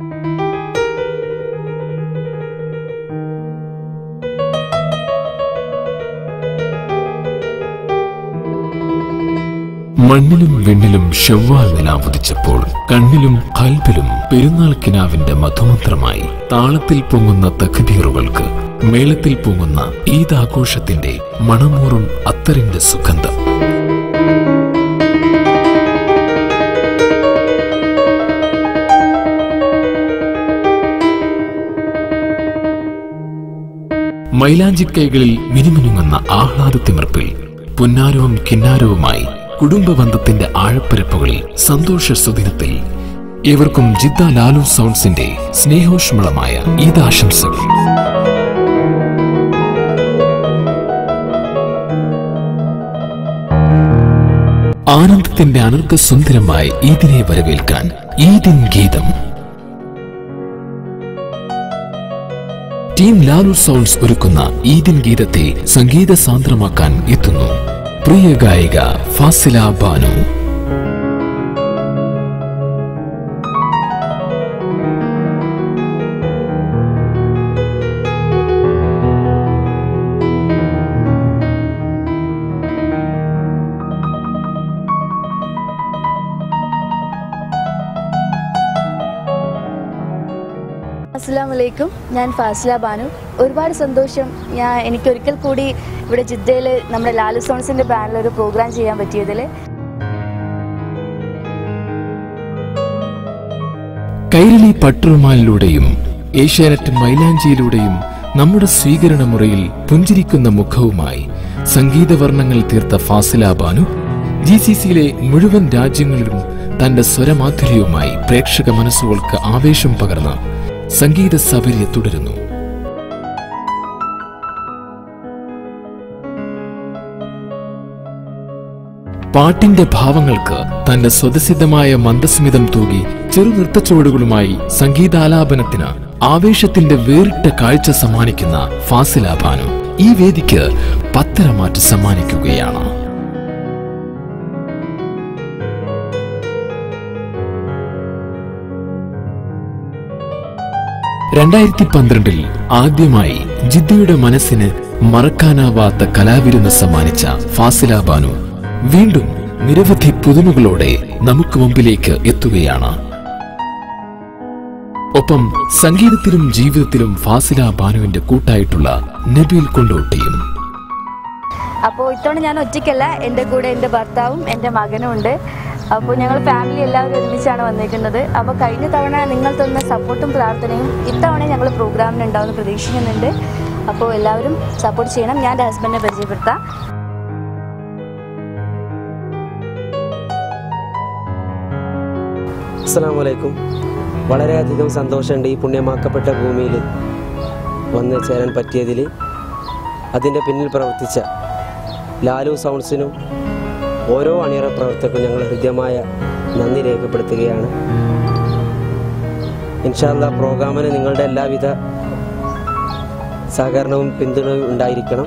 മണ്ണിലും വെണ്ണിലും ഷവ്വാൽ നിലാവുദിച്ചപ്പോൾ കണ്ണിലും കൽബിലും പെരുന്നാൾ കിനാവിന്റെ മധുമന്ത്രമായി താളത്തിൽ പൊങ്ങുന്ന തക്ബീറുകൾക്ക് മേളത്തിൽ പൊങ്ങുന്ന ഈദാഘോഷത്തിന്റെ മണമൂറും അത്തറിന്റെ സുഗന്ധം മൈലാഞ്ചിക്കൈകളിൽ മിനുമിനുങ്ങുന്ന ആഹ്ലാദത്തിമിർപ്പിൽ പുന്നാരവും കിന്നാരവുമായി കുടുംബബന്ധത്തിന്റെ ആഴപ്പരപ്പുകളിൽ സന്തോഷ സുദിനത്തിൽ ഏവർക്കും ജിദ്ദ ലാലു സൗണ്ട്സിന്റെ സ്നേഹോഷ്മളമായ ഈദാശംസകൾ ആനന്ദത്തിന്റെ അനർഘ സുന്ദരമായ ഈദിനെ വരവേൽക്കാൻ ഈദിൻ ഗീതം ടീം ലാലു സൗണ്ട്സ് ഒരുക്കുന്ന ഈദിൻ ഗീതത്തെ സംഗീത സാന്ദ്രമാക്കാൻ എത്തുന്നു പ്രിയ ഗായിക ഫാസില ബാനു അസ്സാം വലൈക്കും ഞാൻ ഫാസില ബാനു ഒരുപാട് സന്തോഷം ഞാൻ എനിക്ക് ഒരിക്കൽ കൂടി ഇവിടെ ജിദ്ദയിൽ നമ്മുടെ ലാലു സോൺസിൻ്റെ ബാനിൽ ഒരു പ്രോഗ്രാം ചെയ്യാൻ പറ്റിയതിൽ കൈരളി പട്ടുറുമാലിലൂടെയും ഏഷ്യാനെറ്റ് മൈലാഞ്ചിയിലൂടെയും നമ്മുടെ സ്വീകരണ മുറയിൽ പുഞ്ചിരിക്കുന്ന മുഖവുമായി സംഗീതവർണ്ണങ്ങൾ തീർത്ത ഫാസില ബാനു ജി സി സിയിലെ മുഴുവൻ രാജ്യങ്ങളിലും തന്റെ സ്വരമാധുര്യവുമായി പ്രേക്ഷക മനസ്സുകൾക്ക് ആവേശം പകർന്ന് സംഗീത സബരിയെ തുടരുന്നു പാട്ടിന്റെ ഭാവങ്ങൾക്ക് തന്റെ സ്വതസിദ്ധമായ മന്ദസ്മിതം തൂകി ചെറുനൃത്തച്ചുവടുകളുമായി സംഗീതാലാപനത്തിന് ആവേശത്തിന്റെ വേറിട്ട കാഴ്ച സമ്മാനിക്കുന്ന ഫാസില ഭാനു ഈ വേദിക്ക് പത്തരമാറ്റ് സമ്മാനിക്കുകയാണ് രണ്ടായിരത്തി പന്ത്രണ്ടിൽ ആദ്യമായി ജിദ്ദയുടെ മനസ്സിന് മറക്കാനാവാത്ത കലാവിരുന്ന് സമ്മാനിച്ച ഫാസില ബാനു വീണ്ടും നിരവധി പുതുമകളോടെ നമുക്ക് മുമ്പിലേക്ക് എത്തുകയാണ് ഒപ്പം സംഗീതത്തിലും ജീവിതത്തിലും ഫാസില ബാനുവിന്റെ കൂട്ടായിട്ടുള്ള നബീൽ കൊണ്ടോട്ടിയും അപ്പോൾ ഇത്തവണ ഞാൻ ഒറ്റയ്ക്കല്ല എൻ്റെ കൂടെ എൻ്റെ ഭർത്താവും എൻ്റെ മകനും ഉണ്ട് അപ്പോൾ ഞങ്ങൾ ഫാമിലി എല്ലാവരും ഒരുമിച്ചാണ് വന്നിരിക്കുന്നത് അപ്പോൾ കഴിഞ്ഞ തവണ നിങ്ങൾ തന്ന സപ്പോർട്ടും പ്രാർത്ഥനയും ഇത്തവണ ഞങ്ങൾ പ്രോഗ്രാമിന് ഉണ്ടാവുമെന്ന് പ്രതീക്ഷിക്കുന്നുണ്ട് അപ്പോൾ എല്ലാവരും സപ്പോർട്ട് ചെയ്യണം ഞാൻ എൻ്റെ ഹസ്ബൻഡിനെ പരിചയപ്പെടുത്താം അസ്സാം വലൈക്കും വളരെയധികം സന്തോഷമുണ്ട് ഈ പുണ്യമാക്കപ്പെട്ട ഭൂമിയിൽ വന്ന് ചേരാൻ പറ്റിയതിൽ അതിൻ്റെ പിന്നിൽ പ്രവർത്തിച്ച ലാലു സൗണ്ട്സിനും ഓരോ അണിയറ പ്രവർത്തകർക്കും ഞങ്ങൾ ഹൃദ്യമായ നന്ദി രേഖപ്പെടുത്തുകയാണ് ഇൻഷാല്ല പ്രോഗ്രാമിന് നിങ്ങളുടെ എല്ലാവിധ സഹകരണവും പിന്തുണയും ഉണ്ടായിരിക്കണം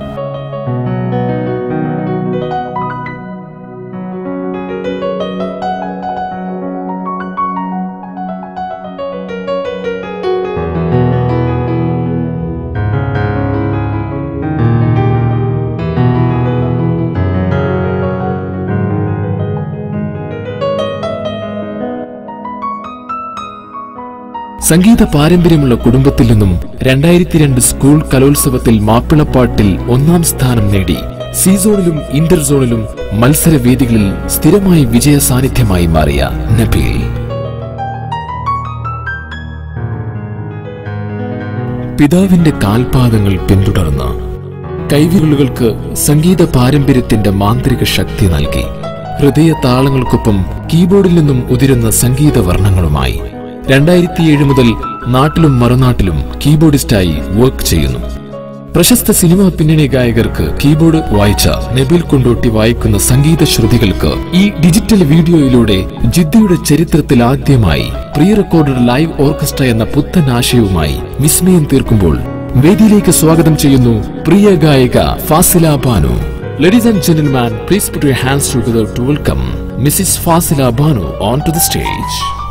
സംഗീത പാരമ്പര്യമുള്ള കുടുംബത്തിൽ നിന്നും രണ്ടായിരത്തി രണ്ട് സ്കൂൾ കലോത്സവത്തിൽ മാപ്പിളപ്പാട്ടിൽ ഒന്നാം സ്ഥാനം നേടി സി സോണിലും ഇന്റർ സോണിലും മത്സരവേദികളിൽ സ്ഥിരമായി വിജയ സാന്നിധ്യമായി മാറിയ നബീൽ പിതാവിന്റെ കാൽപാദങ്ങൾ പിന്തുടർന്ന് കൈവിരലുകൾക്ക് സംഗീത പാരമ്പര്യത്തിന്റെ മാന്ത്രിക ശക്തി നൽകി ഹൃദയ താളങ്ങൾക്കൊപ്പം കീബോർഡിൽ നിന്നും ഉതിരുന്ന സംഗീത വർണ്ണങ്ങളുമായി രണ്ടായിരത്തിയേഴ് മുതൽ നാട്ടിലും മറുനാട്ടിലും കീബോർഡിസ്റ്റായി വർക്ക് ചെയ്യുന്നു പ്രശസ്ത സിനിമാ പിന്നണി ഗായകർക്ക് കീബോർഡ് വായിച്ച നബീൽ കൊണ്ടോട്ടി വായിക്കുന്ന സംഗീത ശ്രുതികൾക്ക് ഈ ഡിജിറ്റൽ വീഡിയോയിലൂടെ ജിദ്ദയുടെ ചരിത്രത്തിൽ ആദ്യമായി പ്രീ റെക്കോർഡഡ് ലൈവ് ഓർക്കസ്ട്ര എന്ന പുത്തൻ ആശയവുമായി വിസ്മയം തീർക്കുമ്പോൾ വേദിയിലേക്ക് സ്വാഗതം ചെയ്യുന്നു പ്രിയ ഗായിക Fasila Banu ladies and gentleman please put your hands together to welcome Mrs Fasila Banu on to the stage